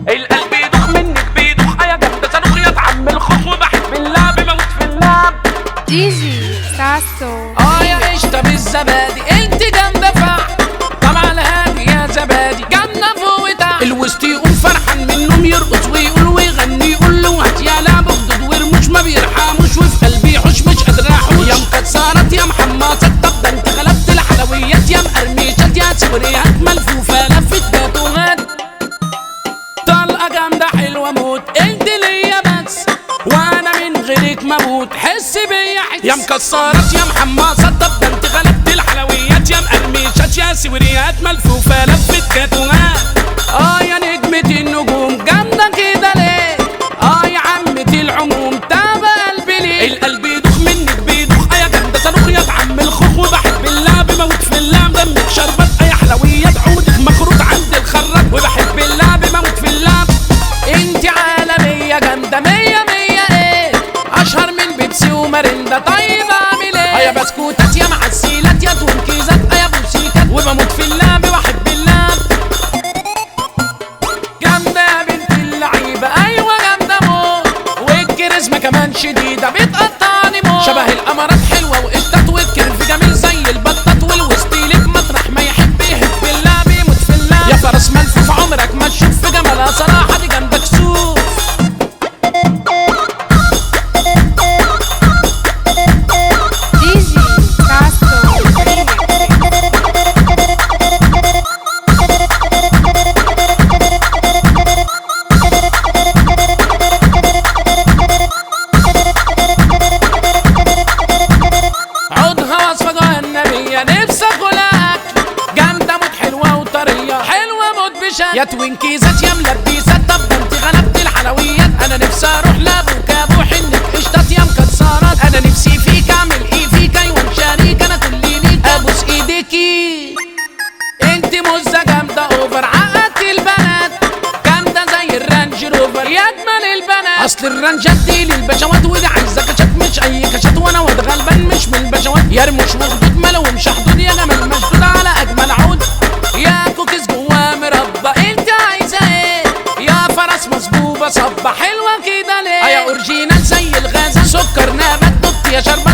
القلب يدوخ منك بيدوخ يا جامدة صاروخ يا عم الخوخ وبحب اللعب بموت في اللعب ديجي ساسو اه يا قشطة بالزبادي انت جامدة فعل طبعا هادي يا زبادي جامدة فوق وتحت الوسط يقوم فرحان منهم يرقص ويقول ويغني يقول له هات يا لعب خدود ورموش ما بيرحموش وفي قلبي يحوش مش قادر احوش يا مكسرات يا محمصات طب ده انت غلبت الحلويات يا مقرمشات يا سوريات ملفوفة لفت جاتوهات طلقة جامدة حلوة موت انت ليا بس وانا من غيرك مموت حس بيا حس يا مكسرات يا محمصات طب ده انت غلبت الحلويات يا مقرمشات يا سوريات ملفوفة لفت جاتوهات اه يا نجمة النجوم جامدة كده ليه اه يا عمة العموم تابع قلبي ليه القلب يدوخ منك بيدوخ يا جامدة صاروخ يا عم الخوخ وبحب اللعب موت في اللعب دمك شربت اي حلويات عودك مخروط عند الخراط وبحب اللعب موت في اللعب انت عالمية جامدة مية مية ايه اشهر من بيبسي وماريندا طيب اعمل ايه يا بسكوتات يا معسيلات يا تونكيزات يا بوسيكات وبموت في اللعب واحب اللعب جامدة يا بنت اللعيبة أيوة جامدة موت والكاريزما كمان شديدة بتقطعني موت شبه القمرات حلوة وقشطات والكرف جميل زي البطات والوسط ليك مطرح ما يحب يحب اللعب يموت في اللعب يا فرس ملفوف عمرك ما تشوف في جمالها صراحة دي جامدة كسوف ديجي ساسو عودها وصفة جهنمية نفسي اكلها اكل جامدة موت حلوة وطرية حلوة موت بشكل يا توينكيزات يا ملبسات طب ده انت غلبت الحلويات انا نفسي اروح لابوك ابو حنك قشطات يا مكسرات انا نفسي فيك اعمل ايه فيك ايوه شريك انا كل ليك ابوس ايديكي انت مزة جامدة اوفر عقدت البنات جامدة زي الرانج روفر يا اجمل البنات اصل الرانجات دي للبشوات ودي عايزة كشات مش اي كشات وانا واد غلبان مش من البشوات يا رموش وخدود ملومش حدود يا جمال مشدود على اجمل عود يا كوكيز جوا مربى انت عايزة ايه يا فرس مصبوبة صبة حلوة كده ليه يا اورجينال زي الغازة سكر نبات دوت يا شربة